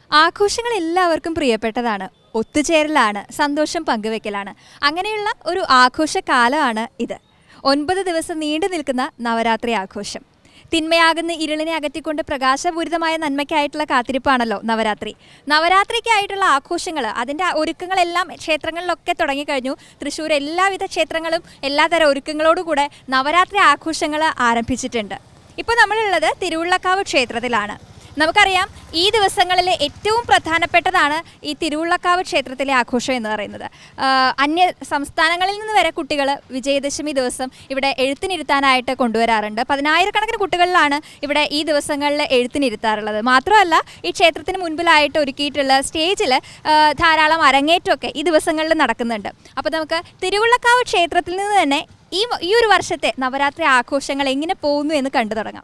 ആഘോഷങ്ങൾ എല്ലാവർക്കും പ്രിയപ്പെട്ടതാണ് ഒത്തുചേരലാണ് സന്തോഷം പങ്കുവെക്കലാണ് അങ്ങനെയുള്ള ഒരു ആഘോഷകാലമാണ് ഇത് ഒൻപത് ദിവസം നീണ്ടു നിൽക്കുന്ന നവരാത്രി ആഘോഷം തിന്മയാകുന്ന ഇരുളിനെ അകറ്റിക്കൊണ്ട് പ്രകാശപൂരിതമായ നന്മയ്ക്കായിട്ടുള്ള കാത്തിരിപ്പാണല്ലോ നവരാത്രി നവരാത്രിക്കായിട്ടുള്ള ആഘോഷങ്ങൾ അതിൻ്റെ ഒരുക്കങ്ങളെല്ലാം ക്ഷേത്രങ്ങളിലൊക്കെ തുടങ്ങിക്കഴിഞ്ഞു തൃശ്ശൂർ എല്ലാവിധ ക്ഷേത്രങ്ങളും എല്ലാതരം ഒരുക്കങ്ങളോടുകൂടെ നവരാത്രി ആഘോഷങ്ങൾ ആരംഭിച്ചിട്ടുണ്ട് ഇപ്പോൾ നമ്മളുള്ളത് തിരുവുള്ളക്കാവ് ക്ഷേത്രത്തിലാണ് നമുക്കറിയാം ഈ ദിവസങ്ങളിലെ ഏറ്റവും പ്രധാനപ്പെട്ടതാണ് ഈ തിരുവുള്ളക്കാവ് ക്ഷേത്രത്തിലെ ആഘോഷം എന്ന് പറയുന്നത് ആഹ് അന്യ സംസ്ഥാനങ്ങളിൽ നിന്ന് വരെ കുട്ടികൾ വിജയദശമി ദിവസം ഇവിടെ എഴുത്തിനിരുത്താനായിട്ട് കൊണ്ടുവരാറുണ്ട് പതിനായിരക്കണക്കിന് കുട്ടികളിലാണ് ഇവിടെ ഈ ദിവസങ്ങളിൽ എഴുത്തിനിരുത്താറുള്ളത് മാത്രമല്ല ഈ ക്ഷേത്രത്തിന് മുൻപിലായിട്ട് ഒരുക്കിയിട്ടുള്ള സ്റ്റേജിൽ ധാരാളം അരങ്ങേറ്റമൊക്കെ ഈ ദിവസങ്ങളിൽ നടക്കുന്നുണ്ട് അപ്പോൾ നമുക്ക് തിരുവുള്ളക്കാവ് ക്ഷേത്രത്തിൽ നിന്ന് തന്നെ ഈ ഈ ഒരു വർഷത്തെ നവരാത്രി ആഘോഷങ്ങൾ എങ്ങനെ പോകുന്നു എന്ന് കണ്ടു തുടങ്ങാം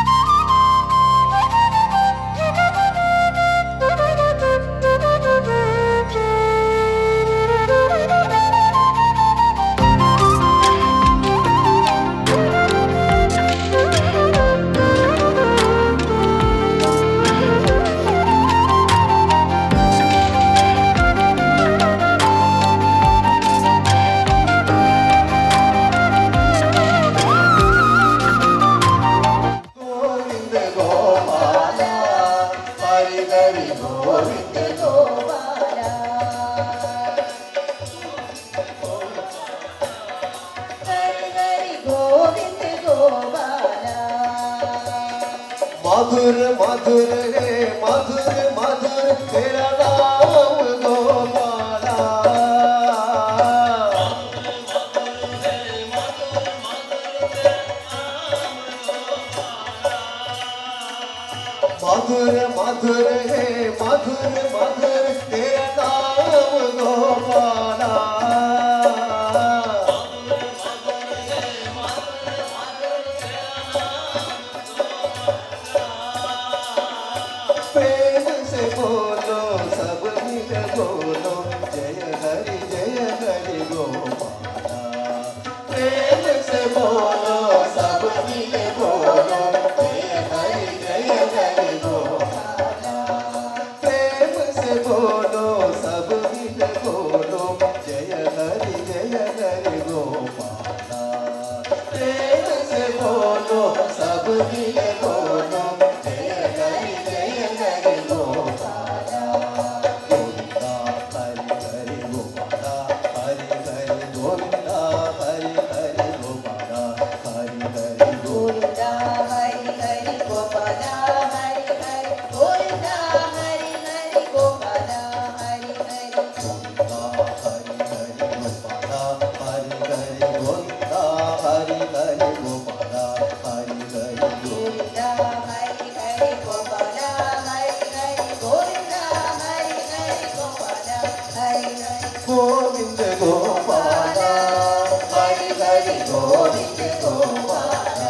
ഗോവിന്ദ ഗോപാല ഹരി ഹരി ഗോവിന്ദ ഗോപാല ഹരി ഹരി ഗോവിന്ദ ഗോപാല മധുര മധുര ഹേ മധുര മധുര तेरा नाम गोपाला मधुर मधुर है मधुर मधुर तेरा नाम गोपाला प्रेम से बोलो सब मिल बोलो जय हरि जय हरि गोपाला प्रेम से बोलो सब मिल बोलो जय हरि जय हरि गोपाला प्रेम से बोलो सब मिल बोलो जय हरि जय हरि गोपाला प्रेम से बोलो सब मिल बोलो जय हरि जय हरि गोपाला गोविंदा हरि हरि गोपाला हरि हरि गोविंदा हरि हरि गोपाला हरि हरि गोविंदा हरि हरि गोपाला हरि हरि गोविंदा हरि हरि गोपाला हरि हरि गोविंदा हरि हरि गोपाला हरि हरि गोविंदा हरि हरि गोपाला हरि हरि गोविंदा हरि हरि गोपाला हरि हरि गोविंदा हरि हरि गोपाला हरि हरि गोविंद गोपाला हरि हरि गोविंद गोपाला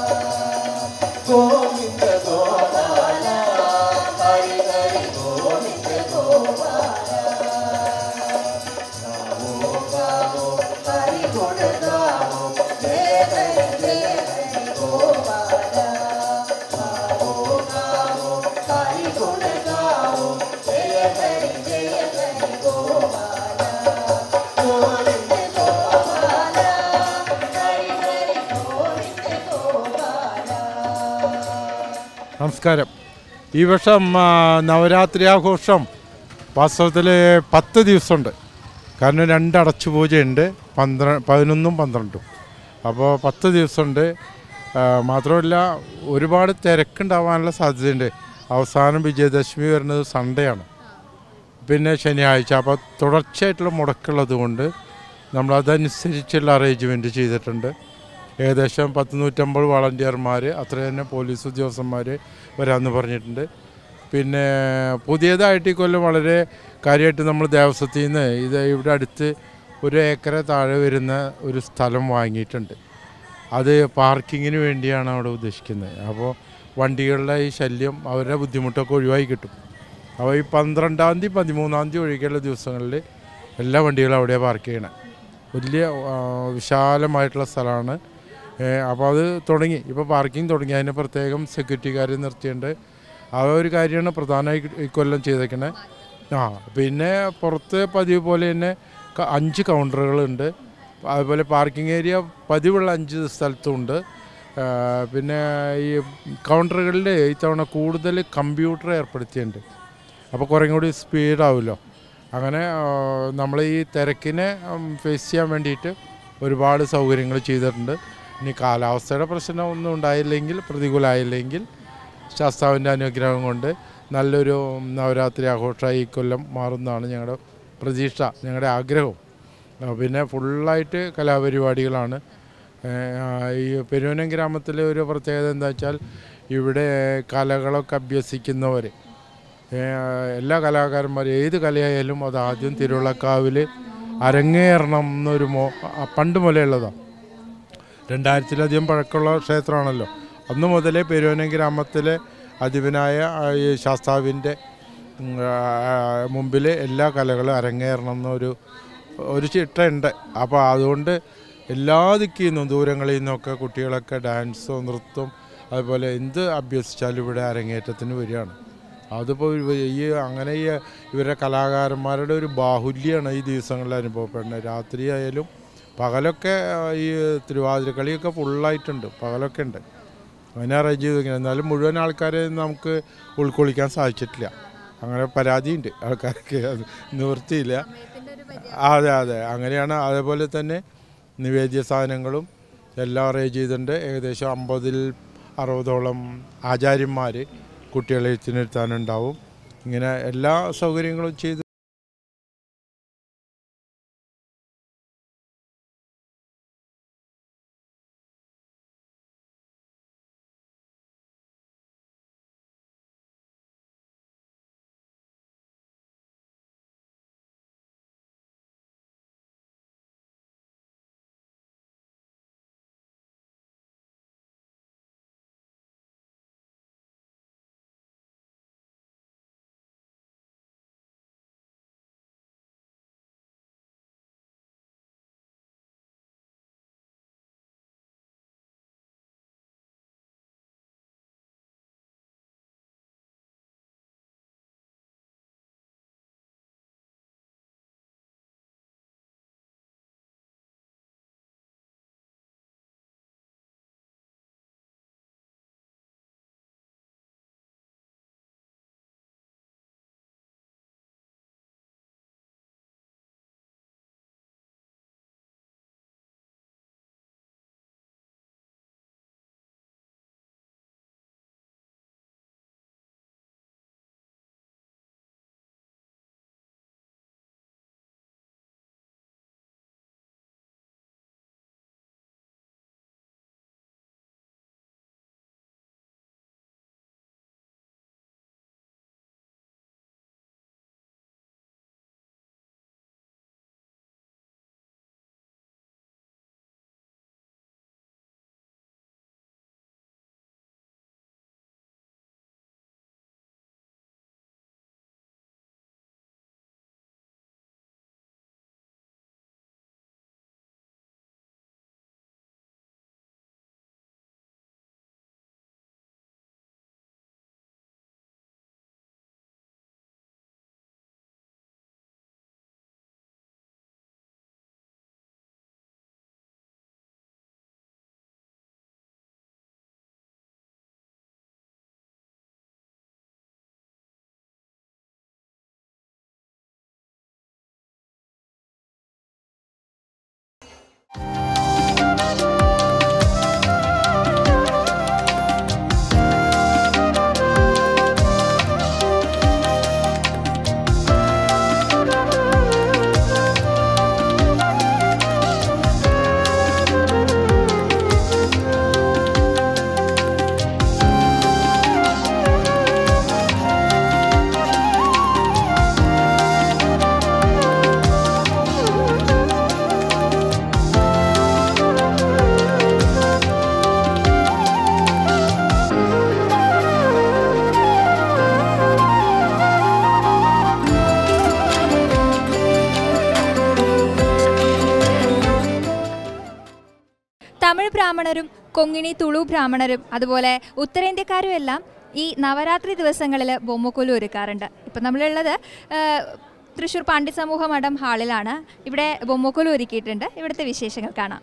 गोविंद गोपाला हरि हरि गोविंद गोपाला गावो गावो हरि गुण गावो जय हरि जय हरि गोपाला गावो गावो हरि गुण गावो जय हरि जय हरि गोपाला गोविंद गोपाला हरि हरि गोविंद गोपाला നമസ്കാരം ഈ വർഷം ആ, നവരാത്രി ആഘോഷം വാസ്തവത്തിൽ പത്ത് ദിവസമുണ്ട് കാരണം രണ്ട് അടച്ചു പൂജയുണ്ട് പന്ത്ര പതിനൊന്നും പന്ത്രണ്ടും അപ്പോൾ പത്ത് ദിവസമുണ്ട് ആ, മാത്രമല്ല ഒരുപാട് തിരക്കുണ്ടാവാനുള്ള സാധ്യതയുണ്ട് അവസാനം വിജയദശമി വരുന്നത് സൺഡേ ആണ് പിന്നെ ശനിയാഴ്ച അപ്പോൾ തുടർച്ചയായിട്ടുള്ള മുടക്കുള്ളത് കൊണ്ട് നമ്മൾ അതനുസരിച്ചുള്ള അറേഞ്ച്മെൻറ്റ് ചെയ്തിട്ടുണ്ട് ഏകദേശം പത്ത് നൂറ്റമ്പത് വളണ്ടിയർമാർ അത്ര തന്നെ പോലീസ് ഉദ്യോഗസ്ഥന്മാർ വരാമെന്ന് പറഞ്ഞിട്ടുണ്ട് പിന്നെ പുതിയതായിട്ട് ഈ കൊല്ലം വളരെ കാര്യമായിട്ട് നമ്മൾ ദേവസ്വത്തിൽ നിന്ന് ഇത് ഇവിടെ അടുത്ത് ഒരു ഏക്കറ താഴെ വരുന്ന ഒരു സ്ഥലം വാങ്ങിയിട്ടുണ്ട് അത് പാർക്കിങ്ങിന് വേണ്ടിയാണ് അവിടെ ഉദ്ദേശിക്കുന്നത് അപ്പോൾ വണ്ടികളുടെ ഈ ശല്യം അവരുടെ ബുദ്ധിമുട്ടൊക്കെ ഒഴിവായി കിട്ടും അപ്പോൾ ഈ പന്ത്രണ്ടാം തീയതി പതിമൂന്നാം തീയതി ഒഴികെയുള്ള ദിവസങ്ങളിൽ എല്ലാ വണ്ടികളും അവിടെ പാർക്ക് ചെയ്യണം വലിയ ആ, വിശാലമായിട്ടുള്ള സ്ഥലമാണ് അപ്പോൾ അത് തുടങ്ങി ഇപ്പോൾ പാർക്കിംഗ് തുടങ്ങി അതിന് പ്രത്യേകം സെക്യൂരിറ്റിക്കാരെ നിർത്തിയിട്ടുണ്ട് ആ ഒരു കാര്യമാണ് പ്രധാനമായി ഇക്കൊല്ലം ചെയ്തേക്കണേ ആ പിന്നെ പുറത്ത് പതിവ് പോലെ തന്നെ ക- അഞ്ച് കൗണ്ടറുകളുണ്ട് അതുപോലെ പാർക്കിംഗ് ഏരിയ പതിവുള്ള അഞ്ച് സ്ഥലത്തുണ്ട് ആ, പിന്നെ ഈ കൗണ്ടറുകളിൽ ഇത്തവണ കൂടുതൽ കമ്പ്യൂട്ടർ ഏർപ്പെടുത്തിയിട്ടുണ്ട് അപ്പോൾ കുറേ കൂടി സ്പീഡാവുമല്ലോ അങ്ങനെ നമ്മൾ ഈ തിരക്കിനെ ഫേസ് ചെയ്യാൻ വേണ്ടിയിട്ട് ഒരുപാട് സൗകര്യങ്ങൾ ചെയ്തിട്ടുണ്ട് ഇനി കാലാവസ്ഥയുടെ പ്രശ്നം ഒന്നും ഉണ്ടായില്ലെങ്കിൽ പ്രതികൂലമായില്ലെങ്കിൽ ശാസ്താവിൻ്റെ അനുഗ്രഹം കൊണ്ട് നല്ലൊരു നവരാത്രി ആഘോഷമായി ഈ കൊല്ലം മാറുന്നതാണ് ഞങ്ങളുടെ പ്രതീക്ഷ ഞങ്ങളുടെ ആഗ്രഹവും ആ, പിന്നെ ഫുള്ളായിട്ട് കലാപരിപാടികളാണ് ഏ, ആ, ഈ പെരുവനം ഗ്രാമത്തിലെ ഒരു പ്രത്യേകത എന്താ വെച്ചാൽ ഇവിടെ കലകളൊക്കെ അഭ്യസിക്കുന്നവർ എല്ലാ കലാകാരന്മാരും ഏത് കലയായാലും അത് ആദ്യം തിരുവിളക്കാവിൽ അരങ്ങേറണം എന്നൊരു മോ ആ, പണ്ട് മുതലുള്ളതാണ് രണ്ടായിരത്തിലധികം പഴക്കമുള്ള ക്ഷേത്രമാണല്ലോ അന്ന് മുതലേ പെരുവനം ഗ്രാമത്തിലെ അധിപനായ ആ, ഈ ശാസ്താവിൻ്റെ മുമ്പിൽ എല്ലാ കലകളും അരങ്ങേറണം എന്നൊരു ഒരു ചിട്ടയുണ്ട് അപ്പോൾ അതുകൊണ്ട് എല്ലാ ദിക്കിൽ നിന്നും ദൂരങ്ങളിൽ നിന്നൊക്കെ കുട്ടികളൊക്കെ ഡാൻസോ നൃത്തം അതുപോലെ എന്ത് അഭ്യസിച്ചാലും ഇവിടെ അരങ്ങേറ്റത്തിന് വരികയാണ് അതിപ്പോൾ ഈ അങ്ങനെ ഈ ഇവരുടെ കലാകാരന്മാരുടെ ഒരു ബാഹുല്യമാണ് ഈ ദിവസങ്ങളിൽ അനുഭവപ്പെടുന്നത് രാത്രി ആയാലും പകലൊക്കെ ആ, ഈ തിരുവാതിരക്കളിയൊക്കെ ഫുള്ളായിട്ടുണ്ട് പകലൊക്കെ ഉണ്ട് അങ്ങനെ അറേഞ്ച് ചെയ്ത് വെക്കണം എന്നാലും മുഴുവൻ ആൾക്കാരെ നമുക്ക് ഉൾക്കൊള്ളിക്കാൻ സാധിച്ചിട്ടില്ല അങ്ങനെ പരാതിയുണ്ട് ആൾക്കാർക്ക് അത് നിവൃത്തിയില്ല അതെ അതെ അങ്ങനെയാണ് അതേപോലെ തന്നെ നിവേദ്യ സാധനങ്ങളും എല്ലാം അറേഞ്ച് ചെയ്തിട്ടുണ്ട് ഏകദേശം അമ്പതിൽ അറുപതോളം ആചാര്യന്മാർ കുട്ടികളെ എഴുത്തിനിരുത്താനുണ്ടാവും ഇങ്ങനെ എല്ലാ സൗകര്യങ്ങളും ചെയ്ത് തമിഴ് ബ്രാഹ്മണരും കൊങ്ങിണി തുളു ബ്രാഹ്മണരും അതുപോലെ ഉത്തരേന്ത്യക്കാരും എല്ലാം ഈ നവരാത്രി ദിവസങ്ങളിൽ ബൊമ്മക്കൊലു ഒരുക്കാറുണ്ട് ഇപ്പം നമ്മളുള്ളത് ആ, തൃശ്ശൂർ പാണ്ഡ്യ സമൂഹ മഠം ഹാളിലാണ് ഇവിടെ ബൊമ്മക്കൊലു ഒരുക്കിയിട്ടുണ്ട് ഇവിടുത്തെ വിശേഷങ്ങൾ കാണാം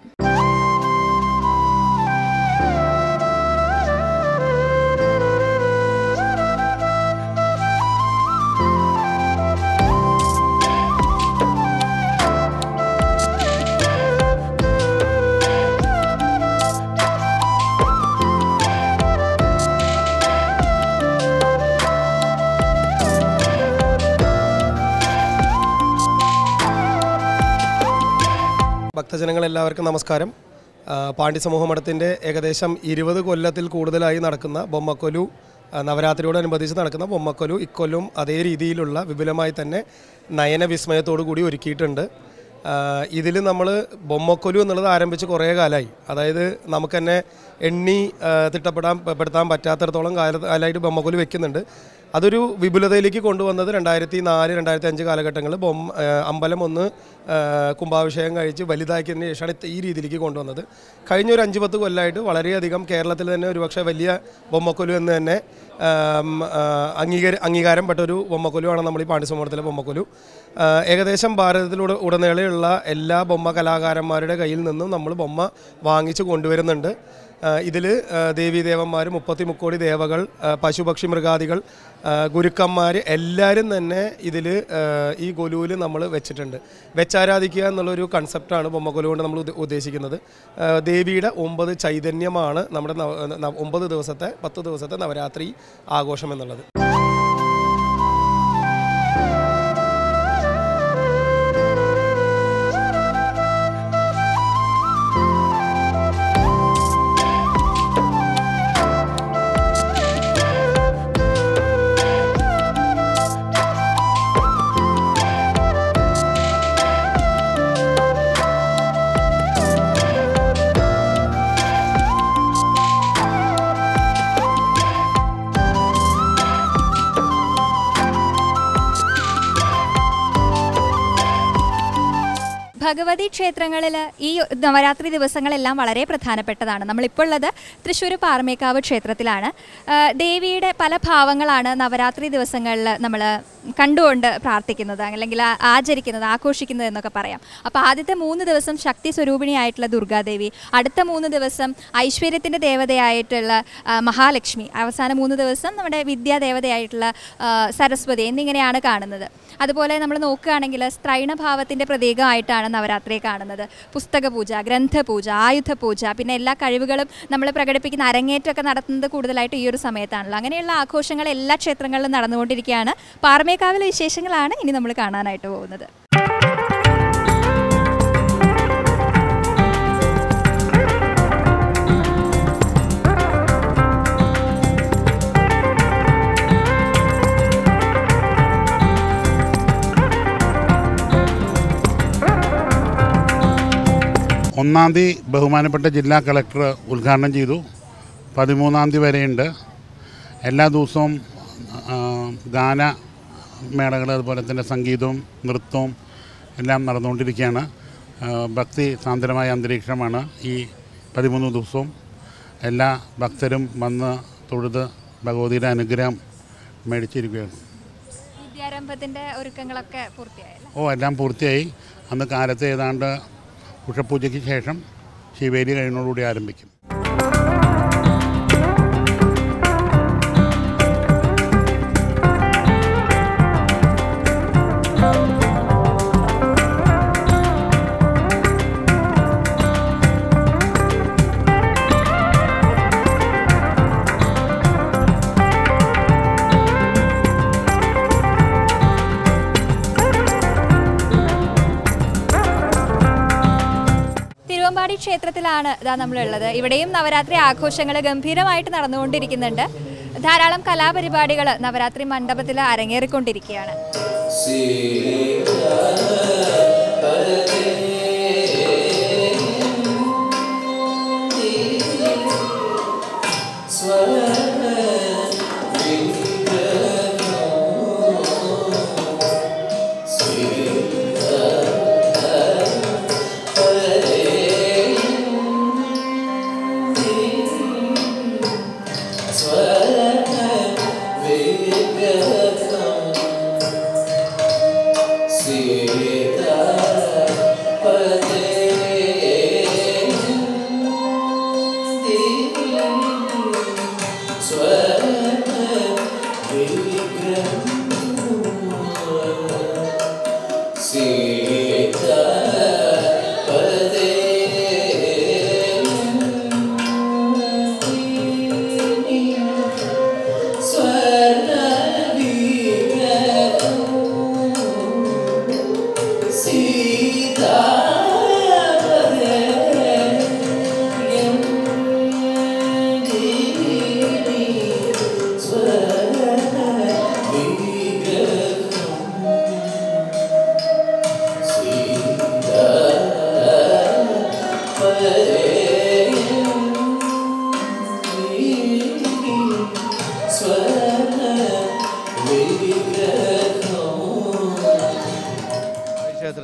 ഭക്തജനങ്ങളെല്ലാവർക്കും നമസ്കാരം ആ, പാണ്ഡ്യ സമൂഹ മഠത്തിൻ്റെ ഏകദേശം ഇരുപത് കൊല്ലത്തിൽ കൂടുതലായി നടക്കുന്ന ബൊമ്മക്കൊലു ആ, നവരാത്രിയോടനുബന്ധിച്ച് നടക്കുന്ന ബൊമ്മക്കൊലു ഇക്കൊല്ലും അതേ രീതിയിലുള്ള വിപുലമായി തന്നെ നയനവിസ്മയത്തോടു കൂടി ഒരുക്കിയിട്ടുണ്ട് ഇതിൽ നമ്മൾ ബൊമ്മക്കൊലു എന്നുള്ളത് ആരംഭിച്ച് കുറേ കാലമായി അതായത് നമുക്ക് തന്നെ എണ്ണി ആ, തിട്ടപ്പെടാൻ പെടുത്താൻ പറ്റാത്തടത്തോളം കാല കാലമായിട്ട് ബൊമ്മക്കൊലു വെക്കുന്നുണ്ട് അതൊരു വിപുലതയിലേക്ക് കൊണ്ടുവന്നത് രണ്ടായിരത്തി നാല് രണ്ടായിരത്തി അഞ്ച് കാലഘട്ടങ്ങളിൽ ബൊമ്മ ആ, അമ്പലം ഒന്ന് ആ, കുംഭാഭിഷേകം കഴിച്ച് വലുതാക്കിയതിന് ശേഷമാണ് ഇത് ഈ രീതിയിലേക്ക് കൊണ്ടുവന്നത് കഴിഞ്ഞ ഒരു അഞ്ച് പത്ത് കൊല്ലമായിട്ട് വളരെയധികം കേരളത്തിൽ തന്നെ ഒരുപക്ഷെ വലിയ ബൊമ്മക്കൊലു എന്ന് തന്നെ ആം, ആ, അംഗീകാര അംഗീകാരം പെട്ട ഒരു ബൊമ്മക്കൊലുവാണ് നമ്മൾ ഈ പാണ്ഡ്യസമൂഹത്തിലെ ബൊമ്മക്കൊലു ആ, ഏകദേശം ഭാരതത്തിലൂടെ ഉടനീളമുള്ള എല്ലാ ബൊമ്മ കലാകാരന്മാരുടെ കയ്യിൽ നിന്നും നമ്മൾ ബൊമ്മ വാങ്ങിച്ചു കൊണ്ടുവരുന്നുണ്ട് ഇതിൽ ദേവീദേവന്മാർ മുപ്പത്തി മുക്കോടി ദേവകൾ ആ, പശുപക്ഷി മൃഗാദികൾ ആ, ഗുരുക്കന്മാർ എല്ലാവരും തന്നെ ഇതിൽ ഈ കൊലുവിൽ നമ്മൾ വെച്ചിട്ടുണ്ട് വെച്ചാരാധിക്കുക എന്നുള്ളൊരു കൺസെപ്റ്റാണ് ബൊമ്മക്കൊലു കൊണ്ട് നമ്മൾ ഉദ്ദ- ഉദ്ദേശിക്കുന്നത് ആ, ദേവിയുടെ ഒമ്പത് ചൈതന്യമാണ് നമ്മുടെ നവ- നവ- ഒമ്പത് ദിവസത്തെ പത്ത് ദിവസത്തെ നവരാത്രി ആഘോഷം എന്നുള്ളത് ഭഗവതി ക്ഷേത്രങ്ങളിൽ ഈ നവരാത്രി ദിവസങ്ങളെല്ലാം വളരെ പ്രധാനപ്പെട്ടതാണ് നമ്മളിപ്പോൾ ഉള്ളത് തൃശ്ശൂർ പാറമേക്കാവ് ക്ഷേത്രത്തിലാണ് ആ, ദേവിയുടെ പല ഭാവങ്ങളാണ് നവരാത്രി ദിവസങ്ങളിൽ നമ്മൾ കണ്ടുകൊണ്ട് പ്രാർത്ഥിക്കുന്നത് അല്ലെങ്കിൽ ആ- ആചരിക്കുന്നത് ആഘോഷിക്കുന്നത് എന്നൊക്കെ പറയാം അപ്പോൾ ആദ്യത്തെ മൂന്ന് ദിവസം ശക്തി സ്വരൂപിണിയായിട്ടുള്ള ദുർഗാദേവി അടുത്ത മൂന്ന് ദിവസം ഐശ്വര്യത്തിൻ്റെ ദേവതയായിട്ടുള്ള ആ, മഹാലക്ഷ്മി അവസാന മൂന്ന് ദിവസം നമ്മുടെ വിദ്യാദേവതയായിട്ടുള്ള ആ, സരസ്വതി എന്നിങ്ങനെയാണ് കാണുന്നത് അതുപോലെ നമ്മൾ നോക്കുകയാണെങ്കിൽ സ്ത്രൈണഭാവത്തിൻ്റെ പ്രതീകമായിട്ടാണ് നവരാത്രിയെ കാണുന്നത് പുസ്തക പൂജ ഗ്രന്ഥപൂജ ആയുധ പൂജ പിന്നെ എല്ലാ കഴിവുകളും നമ്മൾ പ്രകടിപ്പിക്കുന്ന അരങ്ങേറ്റമൊക്കെ നടത്തുന്നത് കൂടുതലായിട്ട് ഈ ഒരു സമയത്താണല്ലോ അങ്ങനെയുള്ള ആഘോഷങ്ങൾ എല്ലാ ക്ഷേത്രങ്ങളിലും നടന്നുകൊണ്ടിരിക്കുകയാണ് പാറമേക്കാവിലെ വിശേഷങ്ങളാണ് ഇനി നമ്മൾ കാണാനായിട്ട് പോകുന്നത് ഒന്നാം തീയതി ബഹുമാനപ്പെട്ട ജില്ലാ കളക്ടർ ഉദ്ഘാടനം ചെയ്തു പതിമൂന്നാം തീയതി വരെയുണ്ട് എല്ലാ ദിവസവും ആ, ഗാന മേളകൾ അതുപോലെ തന്നെ സംഗീതവും നൃത്തവും എല്ലാം നടന്നുകൊണ്ടിരിക്കുകയാണ് ആ, ഭക്തി സാന്ദ്രമായ അന്തരീക്ഷമാണ് ഈ പതിമൂന്ന് ദിവസവും എല്ലാ ഭക്തരും വന്ന് തൊഴുത് ഭഗവതിയുടെ അനുഗ്രഹം മേടിച്ചിരിക്കുകയാണ് വിദ്യാരംഭത്തിൻ്റെ ഒരുക്കങ്ങളൊക്കെ പൂർത്തിയായല്ലോ ഓ എല്ലാം പൂർത്തിയായി അന്ന് കാലത്ത് ഏതാണ്ട് ഉഷപൂജയ്ക്ക് ശേഷം ശിവേലി കഴിഞ്ഞോടുകൂടി ആരംഭിക്കും തിരുവമ്പാടി ക്ഷേത്രത്തിലാണ് ഇതാ നമ്മളുള്ളത് ഇവിടെയും നവരാത്രി ആഘോഷങ്ങൾ ഗംഭീരമായിട്ട് നടന്നുകൊണ്ടിരിക്കുന്നുണ്ട് ധാരാളം കലാപരിപാടികൾ നവരാത്രി മണ്ഡപത്തിൽ അരങ്ങേറിക്കൊണ്ടിരിക്കുകയാണ് സ്വര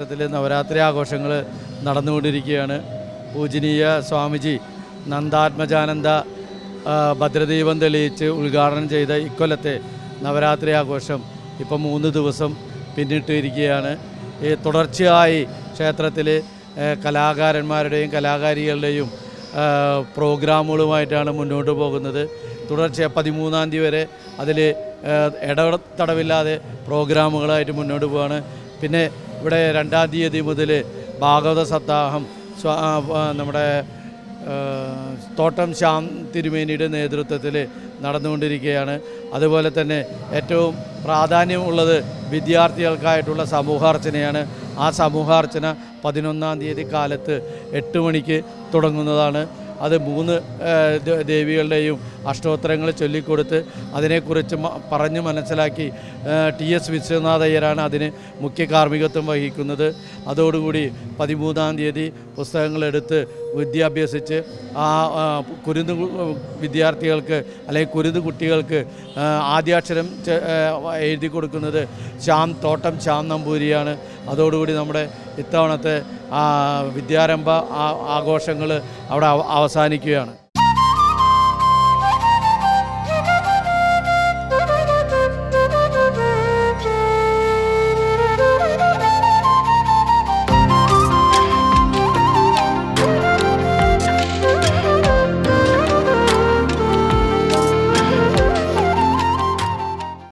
ക്ഷേത്രത്തിൽ നവരാത്രി ആഘോഷങ്ങൾ നടന്നുകൊണ്ടിരിക്കുകയാണ് പൂജനീയ സ്വാമിജി നന്ദാത്മജാനന്ദ ആ, ഭദ്രദീപം തെളിയിച്ച് ഉദ്ഘാടനം ചെയ്ത ഇക്കൊല്ലത്തെ നവരാത്രി ആഘോഷം ഇപ്പം മൂന്ന് ദിവസം പിന്നിട്ടിരിക്കുകയാണ് ഈ തുടർച്ചയായി ക്ഷേത്രത്തിൽ കലാകാരന്മാരുടെയും കലാകാരികളുടെയും ആ, പ്രോഗ്രാമുകളുമായിട്ടാണ് മുന്നോട്ട് പോകുന്നത് തുടർച്ച പതിമൂന്നാം തീയതി വരെ അതിൽ ഇടതടവില്ലാതെ പ്രോഗ്രാമുകളായിട്ട് മുന്നോട്ട് പോവാണ് പിന്നെ ഇവിടെ രണ്ടാം തീയതി മുതൽ ഭാഗവത സപ്താഹം സ്വ ആ, ആ, നമ്മുടെ ആ, തോട്ടം ശ്യാം തിരുമേനിയുടെ നേതൃത്വത്തിൽ നടന്നുകൊണ്ടിരിക്കുകയാണ് അതുപോലെ തന്നെ ഏറ്റവും പ്രാധാന്യമുള്ളത് വിദ്യാർത്ഥികൾക്കായിട്ടുള്ള സമൂഹാർച്ചനയാണ് ആ സമൂഹാർച്ചന പതിനൊന്നാം തീയതി കാലത്ത് എട്ട് മണിക്ക് തുടങ്ങുന്നതാണ് അത് മൂന്ന് ആ, ദേ- ദേവികളുടെയും അഷ്ടോത്തരങ്ങൾ ചൊല്ലിക്കൊടുത്ത് അതിനെക്കുറിച്ച് മ- പറഞ്ഞ് മനസ്സിലാക്കി ആ, ടി എസ് വിശ്വനാഥയ്യരാണ് അതിന് മുഖ്യ കാർമ്മികത്വം വഹിക്കുന്നത് അതോടുകൂടി പതിമൂന്നാം തീയതി പുസ്തകങ്ങളെടുത്ത് വിദ്യാഭ്യസിച്ച് ആ ആ, കുരുന്ന് കു- വിദ്യാർത്ഥികൾക്ക് അല്ലെങ്കിൽ കുരുന്ന് കുട്ടികൾക്ക് ആ, ആദ്യാക്ഷരം ചെ- ആ, എഴുതി കൊടുക്കുന്നത് ശ്യാം തോട്ടം ശ്യാം നമ്പൂരിയാണ് അതോടുകൂടി നമ്മുടെ ഇത്തവണത്തെ ആ, വിദ്യാരംഭ ആ- ആഘോഷങ്ങൾ അവിടെ അവ- അവസാനിക്കുകയാണ്